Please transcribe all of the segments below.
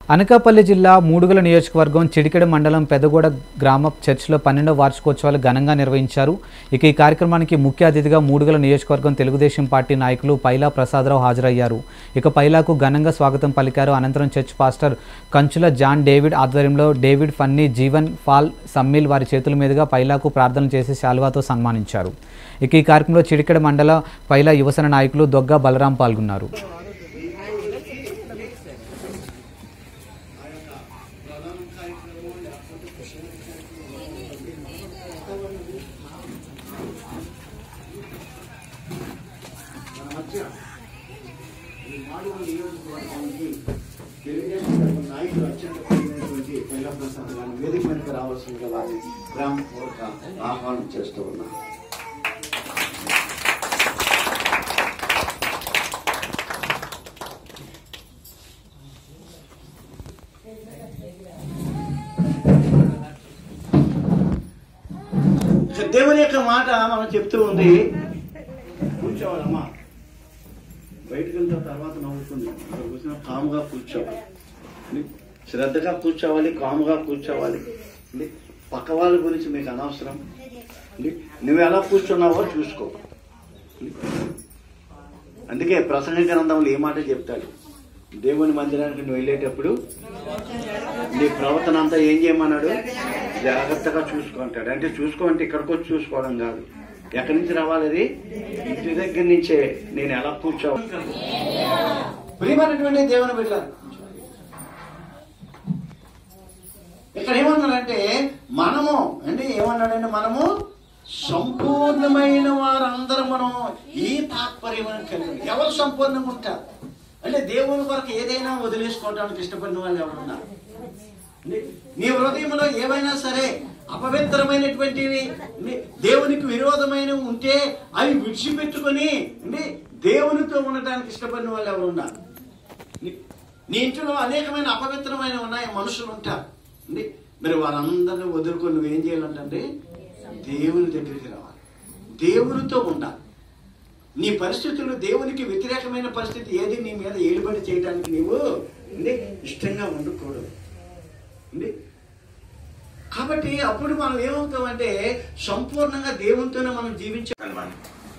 అనకాపల్లి జిల్లా మూడుగల నియోజకవర్గం చిడికెడ మండలం పెదగూడ గ్రామ చర్చిలో పన్నెండవ వార్షికోత్సవాలు ఘనంగా నిర్వహించారు ఇక ఈ కార్యక్రమానికి ముఖ్య అతిథిగా మూడుగల నియోజకవర్గం తెలుగుదేశం పార్టీ నాయకులు పైలా ప్రసాదరావు హాజరయ్యారు ఇక పైలాకు ఘనంగా స్వాగతం పలికారు అనంతరం church pastor Kanchula John David ఆధ్వర్యంలో డేవిడ్ ఫన్నీ జీవన్ ఫాల్ సమ్మిల్ వారి చేతుల మీదుగా పైలాకు ప్రార్థన చేసి శాల్వాతో సన్మానించారు ఇక ఈ కార్యక్రమంలో చిడికెడ మండల పైలా యువసన నాయకులు దొగ్గ బలరాం పాల్గొన్నారు తెలుగుదేశం తరఫున నాయకులు అత్యంత ప్రియమైనటువంటి పైలా ప్రసాద్ గారిని వేదిక మీదకి రావాల్సిందిగా వారి గ్రామ పూర్వక ఆహ్వానం చేస్తూ ఉన్నాం ఇక దేవుని యొక్క మాట మనం చెప్తూ ఉంది కూర్చోవాలమ్మా బయటకు వెళ్తా తర్వాత నవ్వుతుంది ఇక్కడ కూర్చున్న కాముగా కూర్చోవాలి ఉంది? శ్రద్ధగా కూర్చోవాలి కాముగా కూర్చోవాలి ఉంది? పక్క వాళ్ళ గురించి మీకు అనవసరం ఉంది? నువ్వు ఎలా కూర్చున్నావో చూసుకో ఉంది? అందుకే ప్రసంగ గ్రంథంలో ఏ మాట చెప్తాడు దేవుని మందిరానికి నువ్వు వెళ్ళేటప్పుడు నీ ప్రవర్తన అంతా ఏం చేయమన్నాడు జాగ్రత్తగా చూసుకుంటాడు అంటే చూసుకో అంటే ఇక్కడికి వచ్చి చూసుకోవడం కాదు ఎక్కడి నుంచి రావాలి అది ఇంటి దగ్గర నుంచే నేను ఎలా కూర్చోవాలి ప్రియమైనటువంటి దేవుని బిడ్డలారా ఇక్కడ ఏమన్నాడంటే మనము అంటే ఏమన్నాడంటే మనము సంపూర్ణమైన వారందరూ మనం ఈ తాత్పర్యం కలిగి ఎవరు సంపూర్ణంగా ఉంటారు అంటే దేవుని కొరకు ఏదైనా వదిలేసుకోవడానికి ఇష్టపడిన వాళ్ళు ఎవరున్నారు నీ- నీ హృదయంలో ఏవైనా సరే అపవిత్రమైనటువంటివి నీ- దేవునికి విరోధమైనవి ఉంటే అవి విడిచిపెట్టుకొని నీ దేవునితో ఉండటానికి ఇష్టపడిన వాళ్ళు ఎవరు ఉన్నారు నీ- నీ ఇంట్లో అనేకమైన అపవిత్రమైన ఉన్నాయి మనుషులు ఉంటారు నీ- మరి వారందరిని వదులుకొని నువ్వేం చేయాలంటే దేవుని దగ్గరికి రావాలి దేవునితో ఉండాలి నీ పరిస్థితులు దేవునికి వ్యతిరేకమైన పరిస్థితి ఏది నీ మీద ఏలుబడి చేయడానికి నీవు ఏంది? ఇష్టంగా ఉండకూడదు ఏంది? కాబట్టి అప్పుడు మనం ఏమవుతామంటే సంపూర్ణంగా దేవునితోనే మనం జీవించగలమని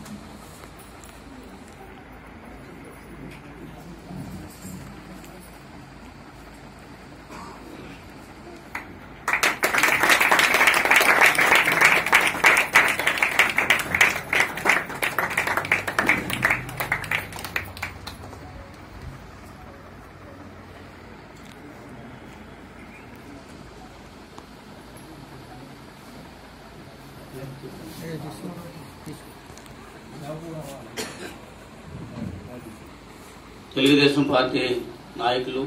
తెలుగుదేశం పార్టీ నాయకులు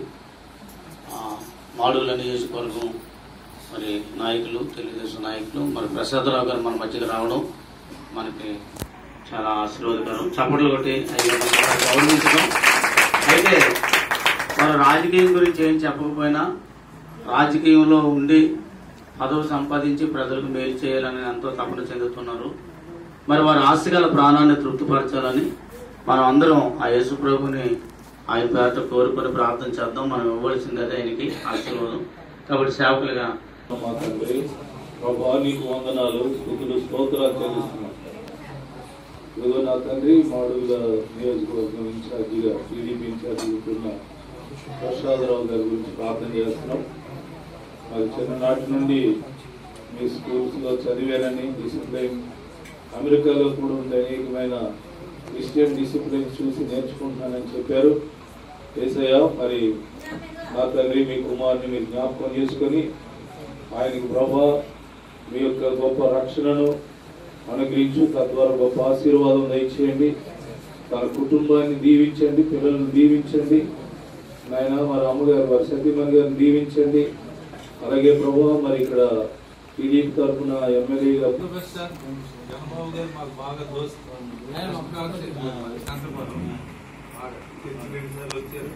ఆ, మాడుగుల నియోజకవర్గం మరి నాయకులు తెలుగుదేశం నాయకులు మరి ప్రసాదరావు గారు మన మధ్యకి రావడం మనకి చాలా ఆశీర్వాదకరం చప్పట్లు కొట్టి అయ్యో మనం గౌరవించడం అయితే వారు రాజకీయం గురించి ఏం చెప్పకపోయినా రాజకీయంలో ఉండి పదవి సంపాదించి ప్రజలకు మేలు చేయాలని ఎంతో తపన చెందుతున్నారు మరి వారి ఆస్తిగల ప్రాణాన్ని తృప్తిపరచాలని మనం అందరం ఆ యేసు ప్రభుని ఆయన పేరట కోరుకొని ప్రార్థన చేద్దాం మనం ఇవ్వవలసింది అదే ఆయనకి ఆశీర్వాదం కాబట్టి సేవకులుగా మా తండ్రి ప్రభా నీకు వందనాలు స్థుతులు స్తోత్రాలు చెల్లిస్తున్నాం ఇదిగో నా తండ్రి మాడుగుల నియోజకవర్గం ఇన్ఛార్జిగా టీడీపీ ఇన్ఛార్జి ఉంటున్న ప్రసాదరావు గారి గురించి ప్రార్థన చేస్తున్నాం మరి చిన్ననాటి నుండి మీ స్కూల్స్ లో చదివానని డిసిప్లైన్ అమెరికాలో కూడా ఉండే అనేకమైన క్రిస్టియన్ డిసిప్లిన్ చూసి నేర్చుకుంటున్నానని చెప్పారు ఏసయ్య మరి నా తండ్రి మీ కుమారుని మీరు జ్ఞాపకం చేసుకొని ఆయనకి ప్రభా మీ యొక్క గొప్ప రక్షణను అనుగ్రహించు తద్వారా గొప్ప ఆశీర్వాదం దయచేయండి తన కుటుంబాన్ని దీవించండి పిల్లలను దీవించండి నాయన మరి అమ్మగారు వారి సతీమణి గారిని దీవించండి అలాగే ప్రభా మరి ఇక్కడ టీడీపీ తరఫున ఎమ్మెల్యేగా జగన్బాబు గారు మాకు బాగా దోస్తు కంటపడం వచ్చారు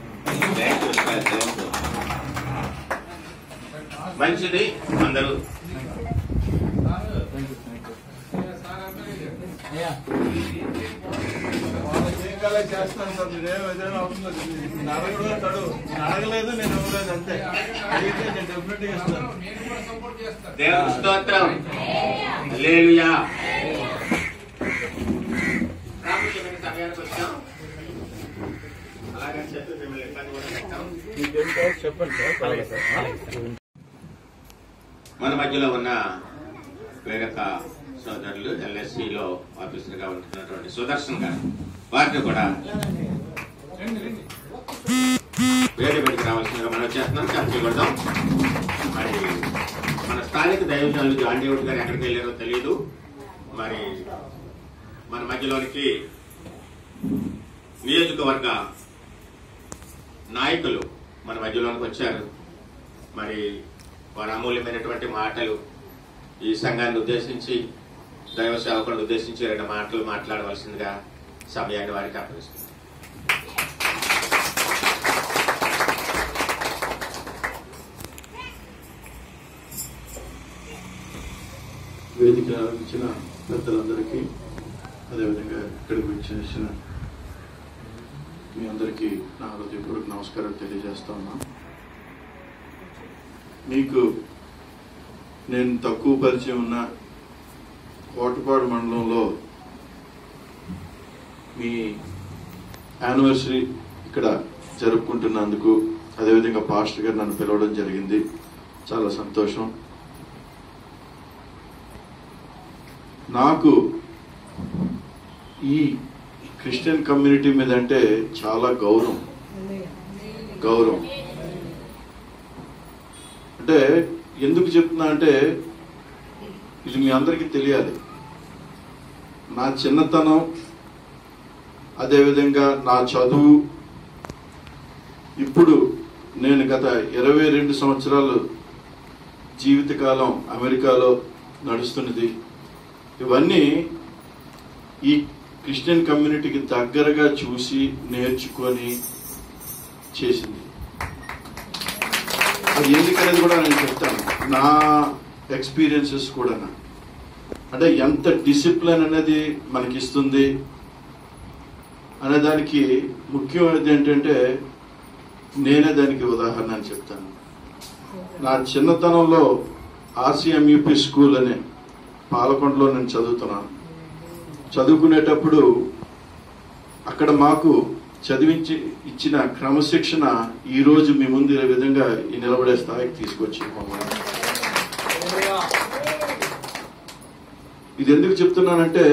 మంచిది అందరూ వాళ్ళకే వెనకాల చేస్తాను సార్ మీరేం ఏదైనా అవసరం లేదు నేను అడగడం తడు నేను అడగలేదు నేను ఇవ్వలేదు అంతే అడిగితే నేను డెఫినెట్ గా ఇస్తాను దేవుని స్తోత్రం హల్లెలూయా ప్రాముఖ్యమైన సమయానికి వచ్చాం అలాగని చెప్పి మిమ్మల్ని ఇబ్బంది కూడా పెట్టాం మీకేం కావాలి చెప్పండి సార్ మన మధ్యలో ఉన్న వేరొక సోదరులు ఎల్ఎస్సిలో ఆఫీసర్ గా ఉంటున్నటువంటి సుదర్శన్ గారు వారిని కూడా వేరే బయటికి రావాల్సిందిగా మనం చేస్తున్నాం చర్చ కొడదాం మరి మన స్థానిక దైవజనులు జాన్ డేవిడ్ గారు ఎక్కడికి వెళ్ళారో తెలియదు మరి మన మధ్యలోనికి నియోజకవర్గ నాయకులు మన మధ్యలోనికి వచ్చారు మరి వారి అమూల్యమైనటువంటి మాటలు ఈ సంఘాన్ని ఉద్దేశించి దైవ సేవకులను ఉద్దేశించి రెండు మాటలు మాట్లాడవలసిందిగా సమయాన్ని వారికి అప్పగిస్తుంది వేదిక ఇచ్చిన పెద్దలందరికీ అదేవిధంగా ఇక్కడికి వచ్చేసిన మీ అందరికీ నా హృదయపూర్వక నమస్కారం తెలియజేస్తా ఉన్నా మీకు నేను తక్కువ పరిచయం ఉన్న కోటపాడు మండలంలో మీ యానివర్సరీ ఇక్కడ జరుపుకుంటున్నందుకు అదేవిధంగా పాస్టర్ గారు నన్ను పిలవడం జరిగింది చాలా సంతోషం నాకు ఈ క్రిస్టియన్ కమ్యూనిటీ మీద అంటే చాలా గౌరవం గౌరవం అంటే ఎందుకు చెప్తున్నా అంటే ఇది మీ అందరికీ తెలియాలి నా చిన్నతనం అదేవిధంగా నా చదువు ఇప్పుడు నేను గత ఇరవై రెండు సంవత్సరాలు జీవితకాలం అమెరికాలో నడుస్తున్నది ఇవన్నీ ఈ క్రిస్టియన్ కమ్యూనిటీకి దగ్గరగా చూసి నేర్చుకొని చేసింది అది ఎందుకనేది కూడా నేను చెప్తాను నా ఎక్స్పీరియన్సెస్ కూడా అంటే ఎంత డిసిప్లిన్ అనేది మనకి ఇస్తుంది అనే దానికి ముఖ్యమైనది ఏంటంటే నేనే దానికి ఉదాహరణ అని చెప్తాను నా చిన్నతనంలో ఆర్సీఎంయూపీ స్కూల్ అనే పాలకొండలో నేను చదువుతున్నాను చదువుకునేటప్పుడు అక్కడ మాకు చదివించి ఇచ్చిన క్రమశిక్షణ ఈ రోజు మీ ముందు ఈ విధంగా ఈ నిలబడే స్థాయికి తీసుకొచ్చి మమ్మల్ని ఇది ఎందుకు చెప్తున్నానంటే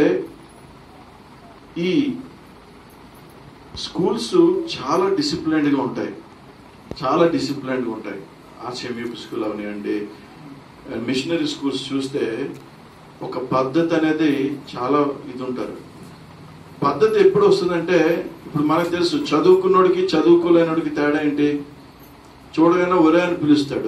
ఈ స్కూల్స్ చాలా డిసిప్లైన్డ్ గా ఉంటాయి చాలా డిసిప్లైన్డ్ గా ఉంటాయి ఆర్సీఎంయూపీ స్కూల్ అవనివ్వండి మిషనరీ స్కూల్స్ చూస్తే ఒక పద్ధతి అనేది చాలా ఇది ఉంటారు పద్ధతి ఎప్పుడు వస్తుందంటే ఇప్పుడు మనకు తెలుసు చదువుకున్నోడికి చదువుకోలేనోడికి తేడా ఏంటి చూడగానే ఒరే అని పిలుస్తాడు